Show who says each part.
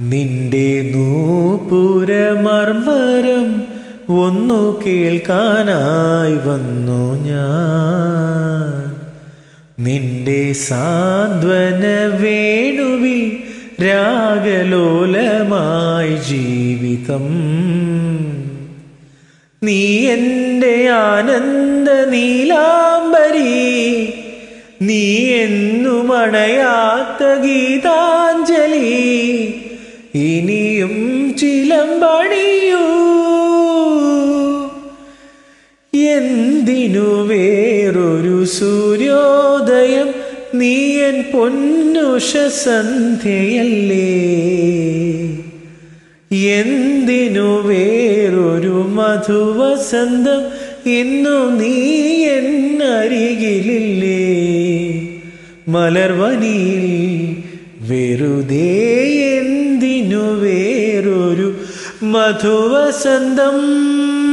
Speaker 1: നിന്റെ നൂപുരമർമരം ഒന്നു കേൾക്കാനായി വന്നു ഞാൻ നിന്റെ സാന്ത്വന വേണുവിൽ രാഗലോലമായി ജീവിതം നീ എൻ്റെ ആനന്ദ നീലാംബരി നീ എന്നും അണയാത്ത ഗീതാഞ്ജലി ഇനിയും ചിലമ്പണിയൂ എന്തിനു വേറൊരു സൂര്യോദയം നീ എൻ പൊന്നുഷ സന്ധ്യയല്ലേ എന്തിനു വേറൊരു മധുവസന്തം ഇന്നു നീ എന്നരികിലില്ലേ മലർവനിയിൽ വെറുതെ എന്തിനു വേറൊരു മധുവസന്തം